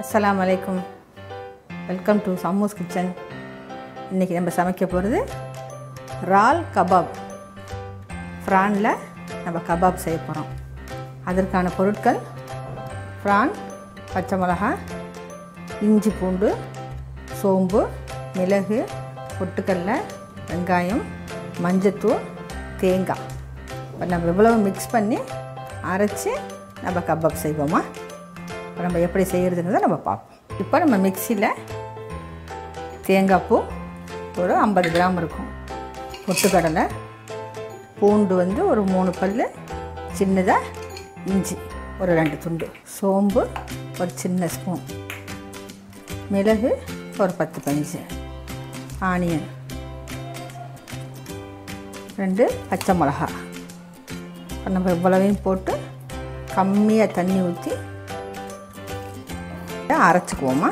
அஸ்ஸலாமு அலைக்கும் welcome to சம்மூஸ் kitchen இன்றைக்கி நம்ம சமைக்க போகிறது ரால் கபாப் ஃப்ரானில் நம்ம கபாப் செய்ய போகிறோம் அதற்கான பொருட்கள் ஃப்ரான் பச்சை மிளகாய் இஞ்சி பூண்டு சோம்பு மிளகு பொட்டுக்கடலை வெங்காயம் மஞ்சத்தூள் தேங்காய் இப்போ நம்ம இவ்வளவு மிக்ஸ் பண்ணி அரைச்சி நம்ம கபாப் செய்வோமா இப்போ நம்ம எப்படி செய்கிறதுங்கிறத நம்ம பார்ப்போம் இப்போ நம்ம மிக்சியில் தேங்காய் பூ ஒரு ஐம்பது கிராம் இருக்கும் பொட்டுக்கடலை பூண்டு வந்து ஒரு மூணு பல் சின்னதாக இஞ்சி ஒரு ரெண்டு துண்டு சோம்பு ஒரு சின்ன ஸ்பூன் மிளகு ஒரு பத்து பஞ்சு ஆனியன் ரெண்டு பச்சை மிளகா இப்போ நம்ம இவ்வளவையும் போட்டு கம்மியாக தண்ணி ஊற்றி அரைச்சிக்குவோம்மா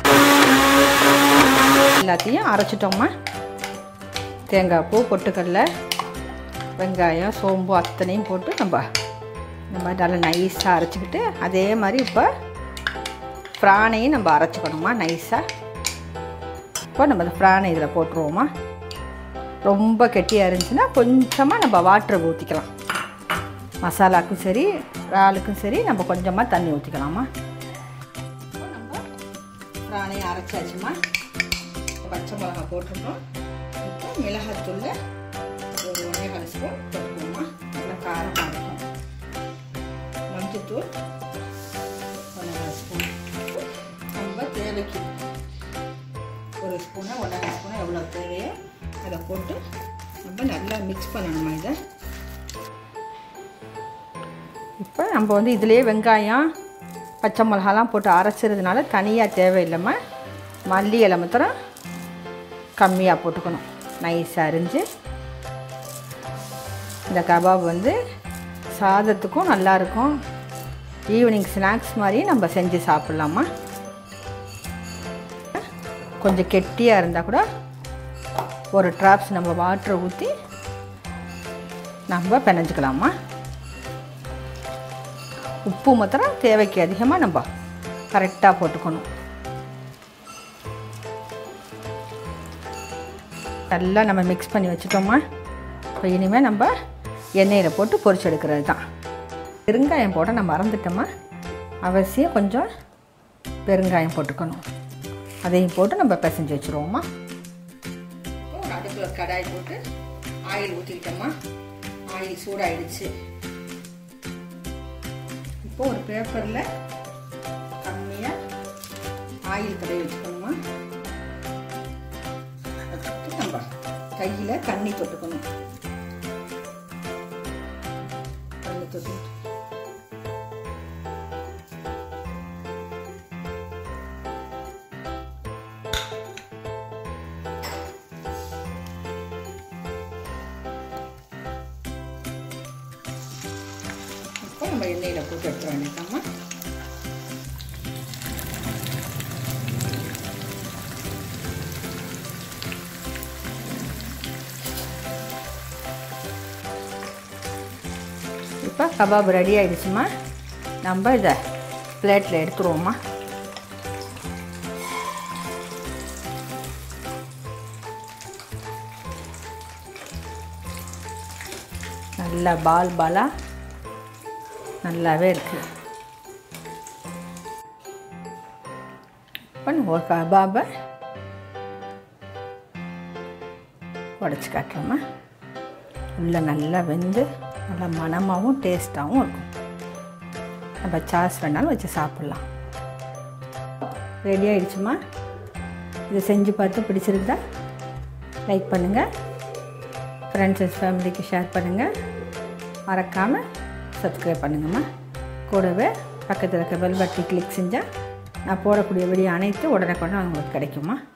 எல்லாத்தையும் அரைச்சிட்டோம்மா தேங்காய் பூ பொட்டுக்கடலை வெங்காயம் சோம்பு அத்தனையும் போட்டு நம்ம இந்த மாதிரி நல்லா நைஸாக அரைச்சிக்கிட்டு அதே மாதிரி இப்போ ப்ரானையும் நம்ம அரைச்சிக்கணுமா நைஸாக இப்போ நம்ம இந்த ப்ரானை இதில் போட்டுருவோமா ரொம்ப கெட்டியாக இருந்துச்சுன்னா கொஞ்சமாக நம்ம வாட்டரை ஊற்றிக்கலாம் மசாலாக்கும் சரி இறாலுக்கும் சரி நம்ம கொஞ்சமாக தண்ணி ஊற்றிக்கலாமா இப்போ நம்ம ப்ரானையும் அரைச்சாச்சுமா பச்சை மிளகா போட்டுருக்கோம் இப்போ மிளகாத்தூள் ஒரு ஒன்றே கால் ஸ்பூன் போட்டுக்கோமா நல்லா காரமாக இருக்கும் மஞ்சத்தூள் ஒன்றே கால் ஸ்பூன் நம்ம தேவைக்கு ஒரு ஸ்பூனை ஒன்றரை ஸ்பூனை எவ்வளோ தேவையோ அதை போட்டு நம்ம நல்லா மிக்ஸ் பண்ணணுமா இதை இப்போ நம்ம வந்து இதிலே வெங்காயம் பச்சை மிளகாலாம் போட்டு அரைச்சிறதுனால தனியாக தேவையில்லாமல் மல்லி இலை மாத்திரம் கம்மியாக போட்டுக்கணும் நைஸாக அரிஞ்சு இந்த கபாப் வந்து சாதத்துக்கும் நல்லாயிருக்கும் ஈவினிங் ஸ்நாக்ஸ் மாதிரி நம்ம செஞ்சு சாப்பிட்லாமா கொஞ்சம் கெட்டியாக இருந்தால் கூட ஒரு ட்ராப்ஸ் நம்ம வாட்டரை ஊற்றி நம்ம பிணைஞ்சிக்கலாமா உப்பு மாத்திரம் தேவைக்கு அதிகமாக நம்ம கரெக்டாக போட்டுக்கணும் நல்லா நம்ம மிக்ஸ் பண்ணி வச்சுட்டோமா இப்போ இனிமேல் நம்ம எண்ணெயில் போட்டு பொரிச்சு எடுக்கிறது தான் பெருங்காயம் போட நம்ம மறந்துட்டோமா அவசியம் கொஞ்சம் பெருங்காயம் போட்டுக்கணும் அதையும் போட்டு நம்ம பிசைஞ்சு வச்சுருவோமா ஒரு அடுப்பில் கடாய் போட்டு ஆயில் ஊற்றிக்கிட்டோமா ஆயில் சூடாயிடுச்சு இப்போ ஒரு பேப்பரில் கம்மியாக ஆயில் தடவி வச்சுக்கணுமா வச்சுட்டு நம்ம கையில் தண்ணி தொட்டுக்கணும் தண்ணி தொட்டு இப்போ நம்ம எண்ணெயில் போட்டு எடுத்துட வேண்டியதாம்மா இப்போ கபாப் ரெடி ஆகிடுச்சுமா நம்ம இதை பிளேட்டில் எடுத்துருவோம்மா நல்லா பால் பாலாக நல்லாவே இருக்குது இப்போ ஒரு கபாபை உடச்சி காட்டுறோமா உள்ளே நல்லா வெந்து நல்லா மணமாகவும் டேஸ்ட்டாகவும் இருக்கும் நம்ம சாஸ் வேணாலும் வச்சு சாப்பிட்லாம் ரெடி ஆகிடுச்சுமா இதை செஞ்சு பார்த்து பிடிச்சிருந்தா லைக் பண்ணுங்கள் ஃப்ரெண்ட்ஸ் அண்ட் ஃபேமிலிக்கு ஷேர் பண்ணுங்கள் மறக்காமல் சப்ஸ்கிரைப் பண்ணுங்கம்மா கூடவே பக்கத்தில் இருக்க பெல் பட்டி கிளிக் செஞ்சால் நான் போடக்கூடிய வீடியோ அனைத்து உடனே உங்களுக்கு கிடைக்குமா